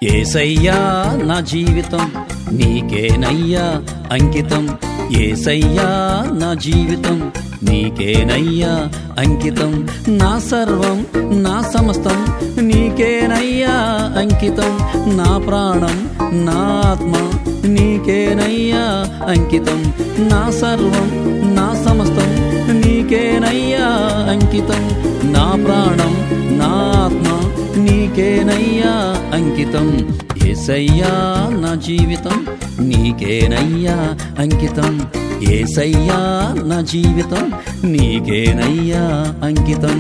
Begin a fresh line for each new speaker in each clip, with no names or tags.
ఏసయ్యా నా జీవితం నీకేనయ్యా అంకితం ఏసయ్యా నా జీవితం నీకేనయ్యా అంకితం నా సర్వం నా సమస్తం నీకేనయ్యా అంకితం నా ప్రాణం నా ఆత్మ నీకేనయ్యా అంకితం నా సర్వం నా సమస్తం నీకేనయ్యా అంకితం నా ప్రాణం నా ఆత్మ నీకేనయ్యా అంకితం ఏసయ్యా నా జీవితం నీకేనయ్యా అంకితం ఏసయ్యా నా జీవితం నీకేనయ్యా అంకితం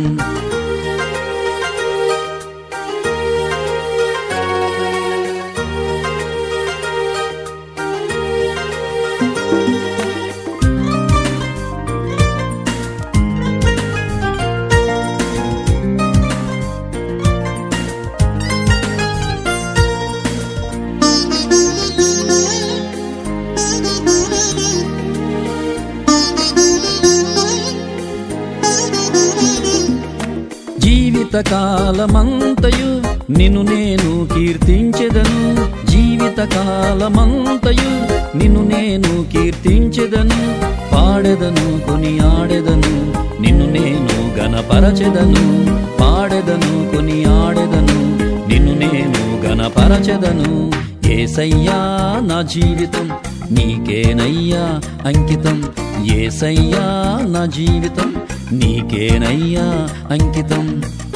జీవితకాలమంతయు నిన్ను నేను కీర్తించెదను జీవితకాలమంతయు నిన్ను నేను కీర్తించెదను పాడెదను కొని ఆడెదను నిన్ను నేను గణపరచెదను పాడెదను కొని ఆడెదను నిన్ను నేను గణపరచెదను ఏసయ్యా నా జీవితం నీకేనయ్యా అంకితం ఏసయ్యా నా జీవితం నీకేనయ్యా అంకితం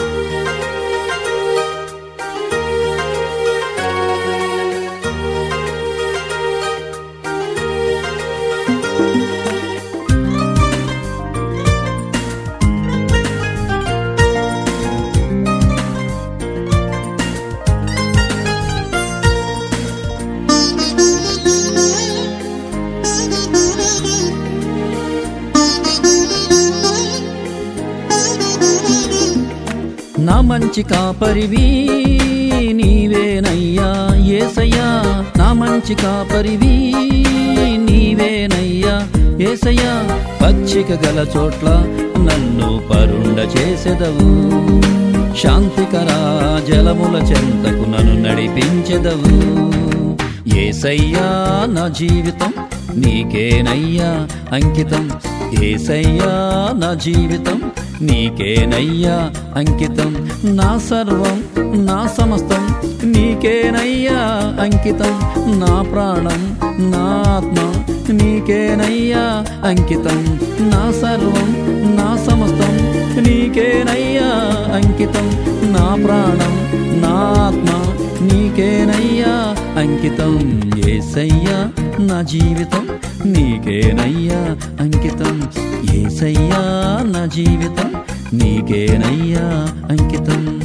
నా మంచి కాపరివి నీవేనయ్యా ఏసయ్యా నా మంచి కాపరివి నీవేనయ్యా ఏసయ్యా పచ్చిక గల చోట్ల నన్ను పరుండ చేసెదవు శాంతికరా జలముల చెంతకు నన్ను నడిపించెదవు ఏసయ్యా నా జీవితం నీకేనయ్యా అంకితం ఏసయ్యా నా జీవితం నీకేనయ్యా అంకితం నా సర్వం నా సమస్తం నీకేనయ్యా అంకితం నా ప్రాణం నా ఆత్మ నీకేనయ్యా అంకితం నా సర్వం నా సమస్తం నీకేనయ్యా అంకితం నా ప్రాణం నా ఆత్మ నీకేనయ్యా అంకితం ఏసయ్యా నా జీవితం నీకేనయ్యా అంకితం ఏసయ్యా నా జీవితం నీకేనయ్యా అంకితం